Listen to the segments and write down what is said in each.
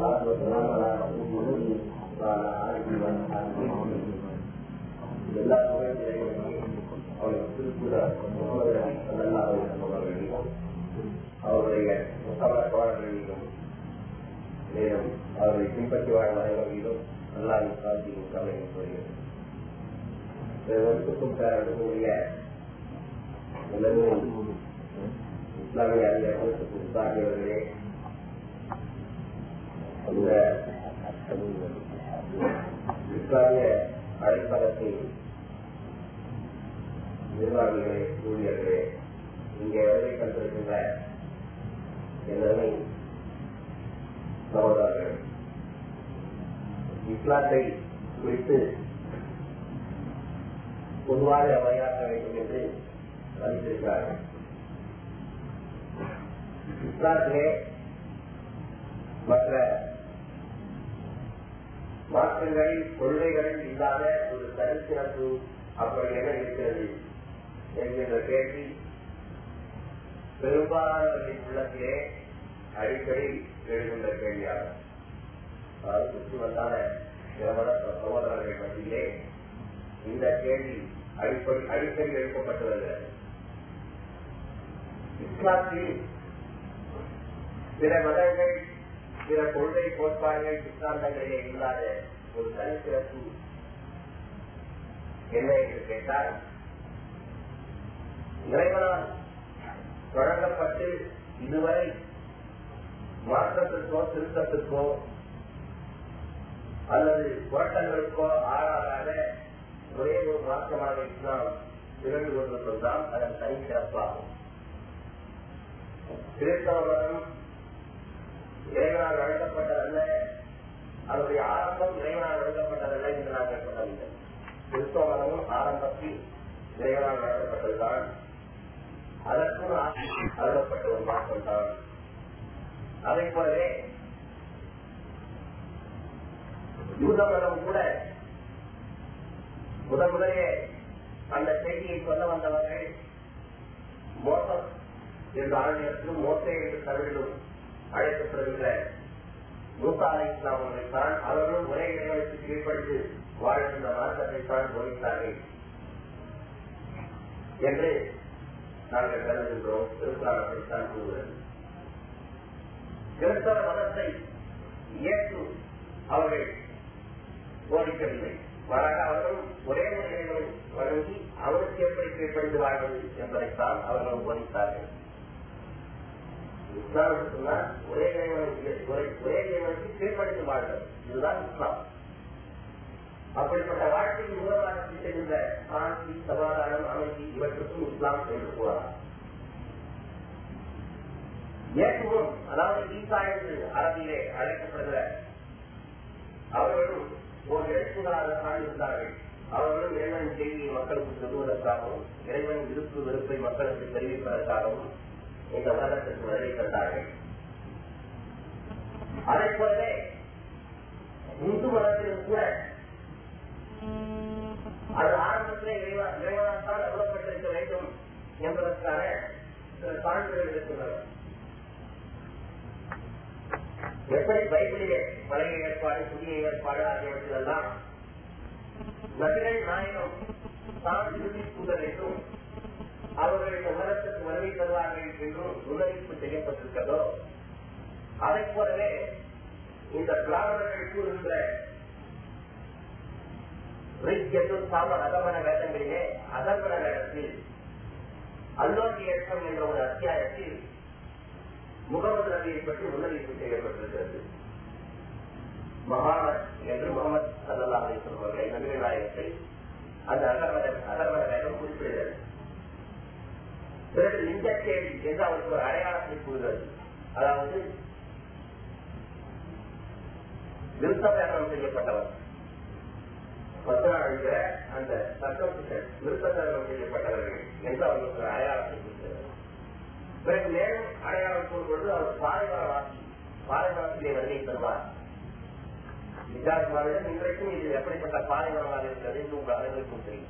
والصلاة والسلام على رسول الله وعلى آله وصحبه எல்லா புகழ்ச்சிகளையும் அவருடைய திருக்குற முகமது சல்லல்லாஹு அலைஹி அவர்களிலும் அவருடைய முத்தம தோழர்களிலும் மேலும் அவரை பின்பற்றி வாழ் அனைவரிலும் அல்லாஹின் காட்சியும் கவலையும் கூறுகிறது ஒருக்கும் இருக்கக்கூடிய இஸ்லாமிய அறிஞர்களுக்கு உத்தாகியவர்களே அந்த இஸ்லாமிய அழைப்பதத்தின் நிர்வாகிகளே ஊழியர்களே இங்கே வருகை கண்டிருக்கின்ற எல்லாமே சகோதரர்கள் இஸ்லாத்தை குறித்து பொதுவாக வரையாற்ற வேண்டும் என்று அறிவித்திருக்கிறார்கள் இஸ்லாத்திலே மற்ற மாற்றங்கள் கொள்கைகள் இல்லாத ஒரு தனிச்சிறப்பு அப்படி என்ன இருக்கிறது என்கின்ற கேள்வி பெரும்பாலானவர்களின் உள்ளத்திலே அடிக்கடி எழுகின்ற கேள்வியாகும் அதாவது கிறிஸ்துவத்தான பிரபல சகோதரர்கள் மத்தியிலே இந்த கேள்வி அடிப்படை அடிக்கடி எழுப்பப்பட்டு வருகிறது இஸ்லாத்தில் சில மதங்கள் சில கொள்கை கோட்பாடுகள் சித்தாந்தங்களிலே இல்லாத ஒரு தனிச்சிறப்பு என்ன என்று கேட்டால் இறைவனால் வழங்கப்பட்டு இதுவரை மாற்றத்திற்கோ திருத்தத்திற்கோ அல்லது புரட்டங்களுக்கோ ஆளாகாத ஒரே ஒரு மாற்றமாக இஸ்லாம் திகழ்ந்து கொண்டிருப்பதுதான் அதன் தனிச்சிறப்பாகும் கிறிஸ்தவ மதம் இறைவனால் வழங்கப்பட்டதல்ல அதனுடைய ஆரம்பம் இறைவனால் வழங்கப்பட்டதல்ல என்று நாங்கள் சொல்லவில்லை கிறிஸ்தவ மதமும் ஆரம்பத்தில் இறைவனால் வழங்கப்பட்டதுதான் அதற்கும் அருளப்பட்ட ஒரு மாற்றம் தான் அதை போலவே யூத மதம் கூட முதன் முதலே அந்த செய்தியை சொல்ல வந்தவர்கள் மோசம் என்ற ஆங்கிலத்திலும் மோசை என்று தமிழிலும் அழைக்கப்படுகின்ற மூசா அலை இஸ்லாம் அவர்களைத்தான் அவர்களும் ஒரே இடைவெளிக்கு கீழ்ப்படித்து வாழ்கின்ற மார்க்கத்தை தான் போதித்தார்கள் என்று நாங்கள் கருதுகின்றோம் திருக்குறான் கூறுகிறது கிறிஸ்தவ மதத்தை ஏற்று அவர்கள் போதிக்கவில்லை மாறாக அவர்களும் ஒரே ஒரு இறைவனை வழங்கி அவருக்கு எப்படி கீழ்ப்படிந்து வாழ்வது என்பதைத்தான் அவர்களும் போதித்தார்கள் இஸ்லாம் சொன்னால் ஒரே ஒரே இறைவனுக்கு கீழ்ப்படிந்து வாழ்வது இதுதான் இஸ்லாம் அப்படிப்பட்ட வாழ்க்கையின் மூலமாக செல்கின்ற சாந்தி சமாதானம் அமைதி இவற்றுக்கும் இஸ்லாம் என்று கூறலாம் ஏற்றுவோம் அதாவது ஈசா என்று அரபியிலே அழைக்கப்படுகிற அவர்களும் ஒரு எழுத்துகளாக சார்ந்திருந்தார்கள் அவர்களும் இறைவனின் செய்தியை மக்களுக்கு சொல்லுவதற்காகவும் இறைவனின் விருப்பு வெறுப்பை மக்களுக்கு தெரிவிப்பதற்காகவும் இந்த உலகத்திற்கு வருகை தந்தார்கள் அதை போலவே இந்து மதத்திலும் கூட அது ஆரம்பத்திலே இறைவனால் தான் அருளப்பட்டிருக்க வேண்டும் என்பதற்கான சில சான்றுகள் இருக்கின்றன எப்படி பைபிளிலே பழைய ஏற்பாடு புதிய ஏற்பாடு ஆகியவற்றிலெல்லாம் நபிகள் நாயகம் தான் இறுதி தூதர் என்றும் அவர்கள் இந்த உலகத்துக்கு வருகை தருவார்கள் என்றும் முன்னறிவிப்பு செய்யப்பட்டிருக்கிறதோ அதை போலவே இந்த பிராமணர்கள் கூறுகின்ற சாம அதமன வேதங்களிலே அதர்மன வேதத்தில் அல்லோகி ஏற்றம் என்ற ஒரு அத்தியாயத்தில் முகமது நபியை பற்றி முன்னறிவிப்பு செய்யப்பட்டிருக்கிறது மகாமத் என்று முகமது சல்லா அலி சொல்பவர்களை நபிகள் நாயகத்தை அந்த அகர்மன அகர்மன வேதம் குறிப்பிடுகிறது பிறகு லிங்கச்சேரி என்று அவருக்கு ஒரு அடையாளத்தை கூறுகிறது அதாவது விருத்தபேதம் செய்யப்பட்டவர் பத்னாடுகிற அந்த சர்க்கம்சிஷன் விருத்தபேதம் செய்யப்பட்டவர்கள் என்று அவர்களுக்கு ஒரு அடையாளத்தை கூறுகிறது பிறகு மேலும் அடையாளம் கூறும்பொழுது அவர் பாலைவனவாசி பாலைவனத்திலே வருகை தருவார் நிஜாத் மாநிலம் இன்றைக்கும் இது எப்படிப்பட்ட பாலைவனமாக இருக்கிறது என்று உங்கள் அனைவருக்கும் தெரியும்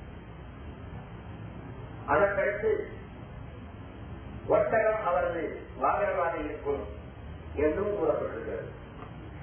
அதற்கடுத்து ஒட்டகம் அவரது வாகனமாக இருக்கும் என்றும் கூறப்பட்டிருக்கிறது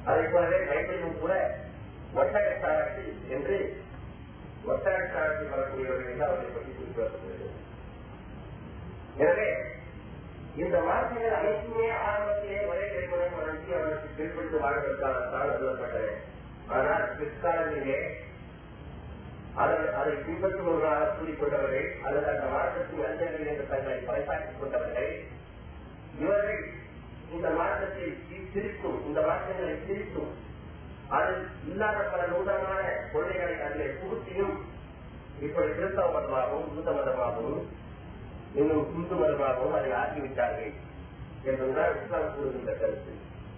அதை போலவே பைபிளிலும் கூட ஒட்டகத்தாரத்து என்று ஒட்டகத்தாரத்தில் வரக்கூடியவர்கள் என்று அவர்களை பற்றி குறிப்பிடப்பட்டுள்ளது எனவே இந்த மாற்றங்கள் அனைத்துமே ஆரம்பத்திலே ஒரே இறைவனை வளர்ச்சி அவருக்கு கீழ்படுத்தி வாழ்வதற்காகத்தான் எழுதப்பட்டது ஆனால் பிற்காலத்திலே அதை அதை பின்பற்றுபவர்களாக கூறிக்கொண்டவர்கள் அல்லது அந்த மாற்றத்தின் அஞ்சல்கள் என்று தங்களை பறைசாற்றிக் கொண்டவர்கள் இவர்கள் இந்த மாற்றத்தை திருத்தும் இந்த மாற்றங்களை திருத்தும் அது இல்லாத பல நூதனமான கொள்கைகளை அதிலே புகுத்தியும் இப்படி கிறிஸ்தவ மதமாகவும் புத்த மதமாகவும் இன்னும் இந்து மதமாகவும் அதை ஆக்கிவிட்டார்கள் என்பதுதான் இஸ்லாம் கூறுகின்ற கருத்து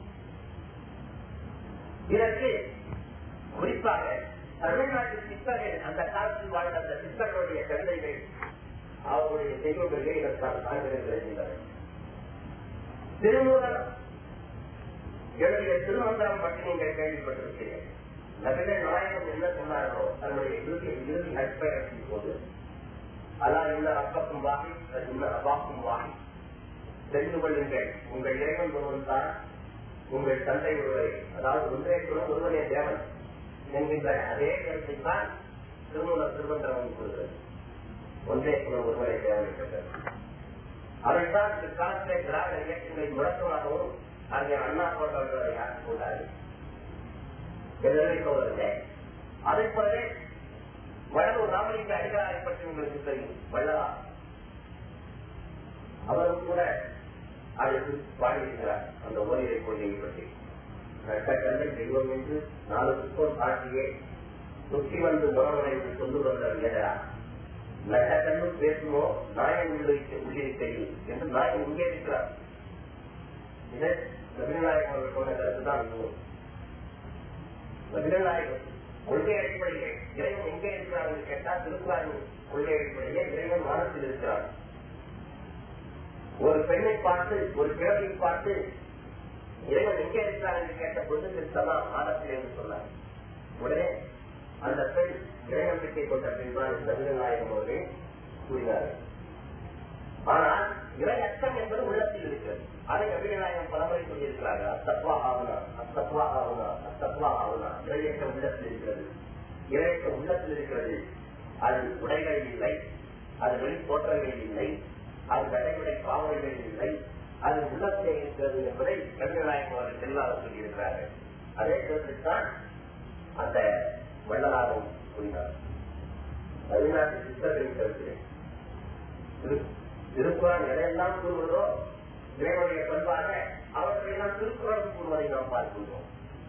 இதற்கு குறிப்பாக தமிழ்நாட்டு சித்தர்கள் அந்த காலத்தில் வாழ்ந்த அந்த சித்தர்களுடைய கவிதைகள் அவருடைய தெய்வங்களே இதற்கான சான்றிதழ்கள் இருக்கின்றன திருமூலம் எழுதிய திருமந்திரம் பற்றி நீங்கள் கேள்விப்பட்டிருக்கிறீர்கள் நபில நாயகம் என்ன சொன்னார்களோ தன்னுடைய இறுதி இறுதி நட்பயணத்தின் போது அல்லா இன்ன அப்பக்கும் வாகி இன்ன அபாக்கும் வாகி தெரிந்து கொள்ளுங்கள் உங்கள் இறைவன் ஒருவன் தான் உங்கள் தந்தை ஒருவரை அதாவது ஒன்றே குலம் ஒருவனே தேவன் என்கின்ற அதே கருத்தை தான் திருமூல திருமந்திரம் கூறுகிறது ஒன்றே குலம் ஒருவரை தேவன் என்கிறது அதைத்தான் பிற்காலத்திலே திராவிட இயக்கங்களை முழக்கமாகவும் அங்கே அண்ணா போன்றவர்களை ஆக்கிக் கொண்டார்கள் எதிர்ப்பவர்களே அதை போலவே வடலூர் ராமலிங்க அடிகளாரை பற்றி உங்களுக்கு தெரியும் வள்ளலா அவரும் கூட அதற்கு பாடியிருக்கிறார் அந்த ஓரிரை கொள்கையை பற்றி கட்டக்கல்லை தெய்வம் என்று நாலு புத்தோர் காட்டியே சுற்றி வந்து முறமுறை சொல்லு வந்தார் எதரா நட்டக்கண்ணும் பேசுமோ நாயன் உள்ளிருக்க உள்ளிருக்கையில் என்று நாயன் இங்கே இருக்கிறார் இதை நபிநாயகம் அவர்கள் சொன்ன கருத்துதான் இன்னும் நபிநாயகம் கொள்கை அடிப்படையே இறைவன் எங்கே இருக்கிறார் என்று கேட்டால் திருக்குறாரின் கொள்கை அடிப்படையே இறைவன் வானத்தில் இருக்கிறார் ஒரு பெண்ணை பார்த்து ஒரு கிழமையை பார்த்து இறைவன் எங்கே இருக்கிறார் என்று கேட்ட பொழுது கிறிஸ்தவா வானத்தில் என்று சொன்னார் உடனே அந்த பெண் இறைநம்பிக்கை கொண்ட பெண்தான் நபிநாயகம் அவர்கள் கூறினார்கள் ஆனால் இறை அச்சம் என்பது உள்ளத்தில் இருக்கிறது அதை நபிநாயகம் பலமுறை சொல்லியிருக்கிறார்கள் அத்தத்வா ஆகுனா அத்தத்வா ஆகுனா அத்தத்வா ஆகுனா இறையற்ற உள்ளத்தில் இருக்கிறது இறையற்ற உள்ளத்தில் இருக்கிறது அது உடைகளில் இல்லை அது வெளித்தோற்றங்களில் இல்லை அது நடைமுறை பாவனைகளில் இல்லை அது உள்ளத்திலே இருக்கிறது என்பதை நபிநாயகம் அவர்கள் செல்லாத சொல்லியிருக்கிறார்கள் அதே கருத்துத்தான் அந்த வள்ளலாரும் கூறினார் தமிழ்நாட்டு சித்தர்களின் கருத்து திருக்குறள் எதையெல்லாம் கூறுவதோ இறைவனுடைய பண்பாக அவற்றையெல்லாம் திருக்குறள் கூறுவதை நாம் பார்க்கின்றோம்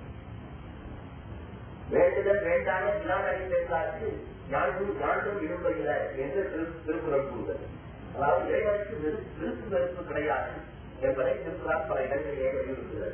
வேண்டுதல் வேண்டாத வினாடி சேர்ந்தாக்கு யாண்டும் யாண்டும் விரும்புகிற என்று திருக்குறள் கூறுவது அதாவது இறைவனுக்கு விருப்பு வெறுப்பு கிடையாது என்பதை திருக்குறள் பல இடங்களிலே வலியுறுத்துகிறது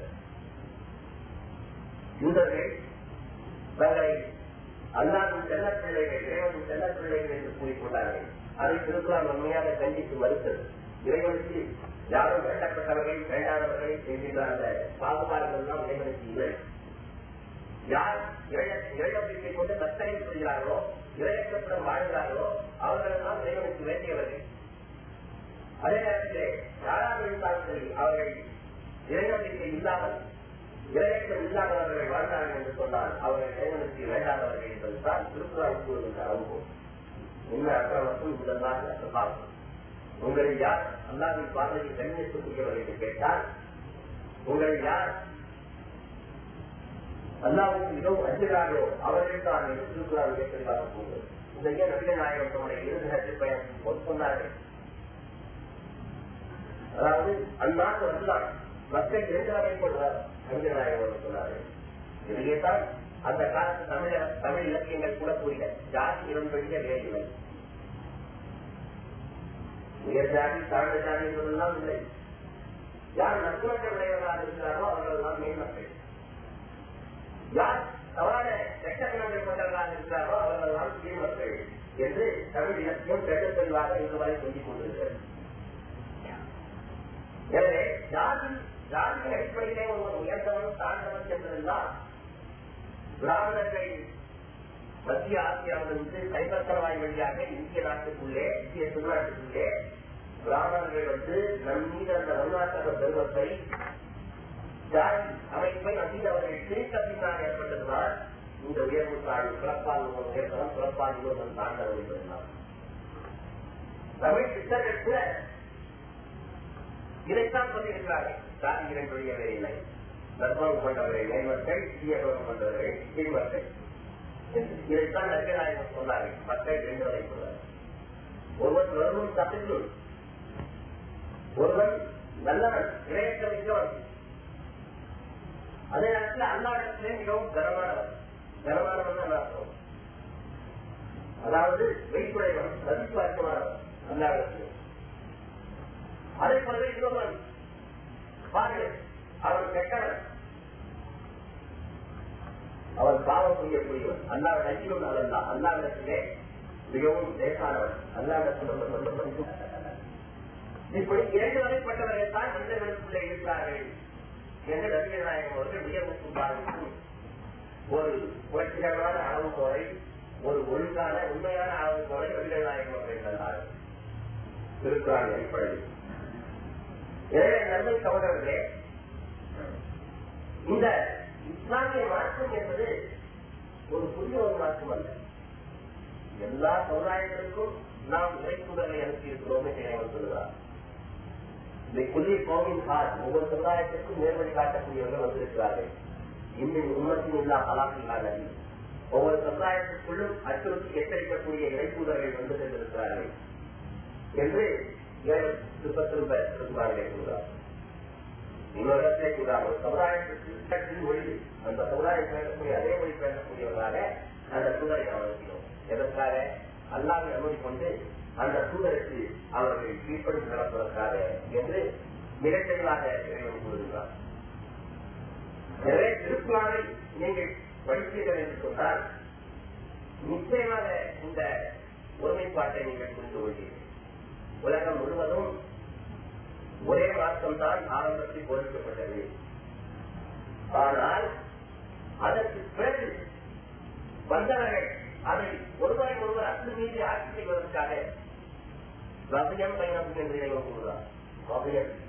யூதர்கள் தங்களை அல்லாவின் செல்ல பிள்ளைகள் இறைவனின் செல்ல பிள்ளைகள் என்று கூறிக்கொண்டார்கள் அதை திருக்குறள் உண்மையாக கண்டித்து மறுத்தது இறைவனுக்கு யாரும் வேண்டப்பட்டவர்கள் வேண்டாதவர்கள் என்கின்ற அந்த பாகுபாடுகள் எல்லாம் இறைவனுக்கு இல்லை யார் இறைநம்பிக்கை கொண்டு கத்தனை புரிகிறார்களோ இறையற்றத்துடன் வாழ்கிறார்களோ அவர்களெல்லாம் இறைவனுக்கு வேண்டியவர்கள் அதே நேரத்திலே யாராக இருந்தாலும் சரி அவர்கள் இறைநம்பிக்கை இல்லாமல் இறையற்றம் இல்லாதவர்கள் வாழ்ந்தார்கள் என்று சொன்னால் அவர்கள் இறைவனுக்கு வேண்டாதவர்கள் என்பதுதான் திருக்குறள் கூறுகின்ற அனுபவம் உண்மை அக்கிரமத்தும் இதெல்லாம் பார்க்கும் உங்களில் யார் அல்லாவின் பார்வையை கண்ணியத்துக்குரியவர் என்று கேட்டால் உங்களில் யார் அல்லாவுக்கு மிகவும் அஞ்சுகிறார்களோ அவர்கள் தான் என்று திருக்குறள் தெளிவாக போகிறது இந்த ஏன் நபிகள் நாயகம் தம்முடைய இறுதி ஹஜ் பயணத்தின் போது சொன்னார்கள் அதாவது அந்நாட்டு வரலாறு மக்கள் இரண்டு வகைப்படுவார் நபிகள் நாயகம் சொன்னார்கள் இதையே தான் அந்த காலத்து தமிழ தமிழ் இலக்கியங்கள் கூட கூறின ஜாதி இரண்டொழிய வேறில்லை உயர் ஜாதி தாழ்ந்த ஜாதி என்பதெல்லாம் இல்லை யார் நற்குணத்தை உடையவர்களாக இருக்கிறாரோ அவர்கள் எல்லாம் மேல் மக்கள் யார் தவறான கெட்ட குணங்கள் கொண்டவர்களாக இருக்கிறாரோ அவர்கள் எல்லாம் கீழ் மக்கள் என்று தமிழ் இலக்கியம் தெள்ள தெளிவாக இன்று வரை சொல்லிக் கொண்டிருக்கிறது எனவே ஜாதி ஜாதியின் அடிப்படையிலே ஒருவர் உயர்ந்தவன் தாழ்ந்தவன் என்பதெல்லாம் பிராமணர்கள் மத்திய ஆசியாவிலிருந்து கைப்பற்றவாய் வழியாக இந்திய நாட்டுக்குள்ளே இந்திய திருநாட்டுக்குள்ளே பிராமணர்கள் வந்து நம் மீது அந்த வருணாசக பெருமத்தை ஜாதி அமைப்பை நம்பி அவர்கள் பிரித்த பின்னால் ஏற்பட்டதுதான் இந்த உயர்வு தாழ்வு பிறப்பால் ஒருவன் உயர்த்தலாம் பிறப்பால் ஒருவன் தாண்டவன் என்பதுதான் தமிழ் சித்தர்கள் கூட இதைத்தான் சொல்லியிருக்கிறார்கள் ஜாதி இரண்டுடைய வேலை தர்மம் கொண்டவர்கள் மேல்மக்கள் தீயகம் கொண்டவர்கள் கீழ்மக்கள் இதைத்தான் நபிகளாயிரம் சொன்னார்கள் மக்கள் ரெண்டு வரை சொன்னார்கள் ஒருவன் வருவன் தப்பிக்கும் ஒருவன் நல்லவன் இணையற்ற மிக்கவன் அதே நேரத்தில் அல்லாடத்திலே மிகவும் கனமானவன் கனமானவன் தான் அர்த்தம் அதாவது வைப்புடையவன் மதிப்பு அர்த்தமானவன் அல்லாடத்திலே அதே போலவே இன்னொருவன் பாருங்கள் அவன் கெட்டவன் அவன் பாவம் செய்யக்கூடியவன் அல்லாத அஞ்சிலும் அல்ல அல்லாவிடத்திலே மிகவும் லேசானவன் அல்லாவிடத்தில் இப்படி இரண்டு வகைப்பட்டவர்கள் தான் மனிதர்களுக்குள்ளே இருக்கிறார்கள் என்று நபிகள் நாயகம் அவர்கள் உயர்வுக்கும் பாதிக்கும் ஒரு புரட்சிகரமான அளவுகோலை ஒரு ஒழுங்கான உண்மையான அளவுகோலை நபிகள் நாயகம் அவர்கள் தந்தார்கள் திருக்குறான் அடிப்படையில் எனவே நன்மை சகோதரர்களே இந்த இஸ்லாமிய மாற்றம் என்பது ஒரு புதிய ஒரு மாற்றம் அல்ல எல்லா சமுதாயங்களுக்கும் நாம் இறைக்குதலை அனுப்பியிருக்கிறோம் என்று இறைவன் சொல்லுகிறார் இந்த குள்ளி கோவின் கால் ஒவ்வொரு சமுதாயத்திற்கும் நேர்வழி காட்டக்கூடியவர்கள் வந்திருக்கிறார்கள் இன்னும் உண்மத்தின் இல்லா கலாசில்லாத ஒவ்வொரு சமுதாயத்திற்குள்ளும் அச்சுறுத்தி எச்சரிக்கக்கூடிய இறைக்குதல்கள் வந்து சென்றிருக்கிறார்கள் என்று இறைவன் திருப்ப திரும்ப திருக்குறார்களே சொல்கிறார் இன்னொரு இடத்திலே கூறார் ஒரு சமுதாயத்திற்கு மொழி அந்த சமுதாயம் பேசக்கூடிய அதே மொழி பேசக்கூடியவர்களாக அந்த தூதரை நாம் அனுப்பினோம் எதற்காக அல்லாவை அனுமதி கொண்டு அந்த தூதருக்கு அவர்கள் கீழ்ப்படுத்தி நடப்பதற்காக என்று மிகச்செயலாக இறைவன் கூறுகிறார் எனவே திருக்குறானை நீங்கள் படித்தீர்கள் என்று சொன்னால் நிச்சயமாக இந்த ஒருமைப்பாட்டை நீங்கள் புரிந்து கொள்வீர்கள் உலகம் முழுவதும் ஒரே மாற்றம் தான் ஆரம்பத்தில் போதிக்கப்பட்டது ஆனால் அதற்கு பிறகு வந்தவர்கள் அதை ஒருவரை ஒருவர் அத்து மீது ஆட்சி செய்வதற்காக ரவியம் பயணம் என்று இறைவன் கூறுகிறார் ரவியம்